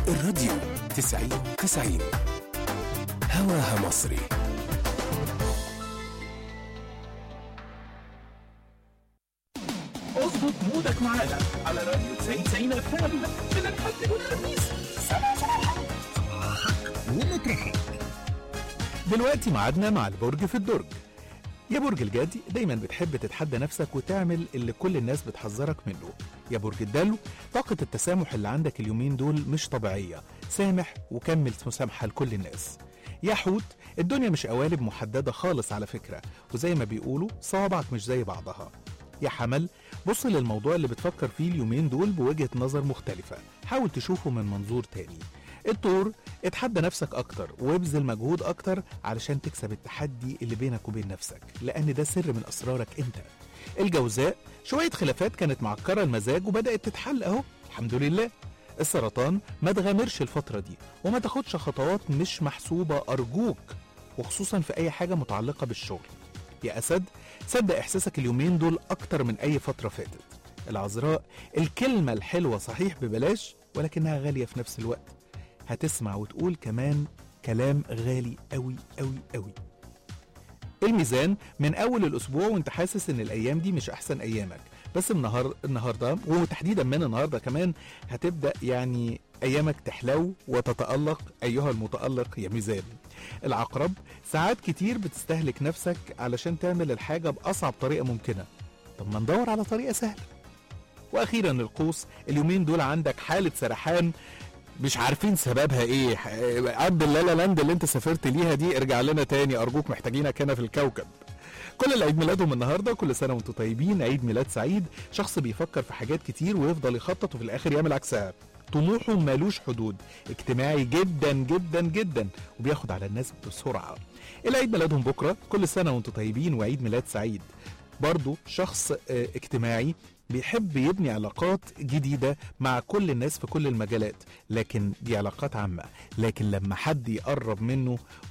الراديو تسعين تسعين هواها مصري اظبط مودك معانا على راديو 90 اف ام من الحد والخميس سبع صباحا ومطرحك دلوقتي ميعادنا مع البرج في الدرج يا برج الجدي دايما بتحب تتحدى نفسك وتعمل اللي كل الناس بتحذرك منه يا برج الدلو طاقة التسامح اللي عندك اليومين دول مش طبيعية سامح وكمل مسامحة لكل الناس يا حوت الدنيا مش قوالب محددة خالص على فكرة وزي ما بيقولوا صوابعك مش زي بعضها يا حمل بص للموضوع اللي بتفكر فيه اليومين دول بوجهة نظر مختلفة حاول تشوفه من منظور تاني الطور اتحدى نفسك اكتر وابذل مجهود اكتر علشان تكسب التحدي اللي بينك وبين نفسك لان ده سر من اسرارك انت الجوزاء شوية خلافات كانت معكرة المزاج وبدأت تتحل اهو الحمد لله السرطان ما تغامرش الفترة دي وما تاخدش خطوات مش محسوبة أرجوك وخصوصا في أي حاجة متعلقة بالشغل يا أسد صدق إحساسك اليومين دول أكتر من أي فترة فاتت العذراء الكلمة الحلوة صحيح ببلاش ولكنها غالية في نفس الوقت هتسمع وتقول كمان كلام غالي قوي قوي قوي الميزان من اول الاسبوع وانت حاسس ان الايام دي مش احسن ايامك بس النهار النهارده وتحديدا من النهارده كمان هتبدا يعني ايامك تحلو وتتالق ايها المتالق يا ميزان العقرب ساعات كتير بتستهلك نفسك علشان تعمل الحاجه باصعب طريقه ممكنه طب ما ندور على طريقه سهله واخيرا القوس اليومين دول عندك حاله سرحان مش عارفين سببها ايه عبد اللالا لاند اللي انت سافرت ليها دي ارجع لنا تاني ارجوك محتاجينك هنا في الكوكب كل اللي عيد ميلادهم النهارده كل سنه وانتم طيبين عيد ميلاد سعيد شخص بيفكر في حاجات كتير ويفضل يخطط وفي الاخر يعمل عكسها طموحه مالوش حدود اجتماعي جدا جدا جدا وبياخد على الناس بسرعه اللي عيد ميلادهم بكره كل سنه وانتم طيبين وعيد ميلاد سعيد برضه شخص اه، اجتماعي بيحب يبني علاقات جديدة مع كل الناس في كل المجالات لكن دي علاقات عامة لكن لما حد يقرب منه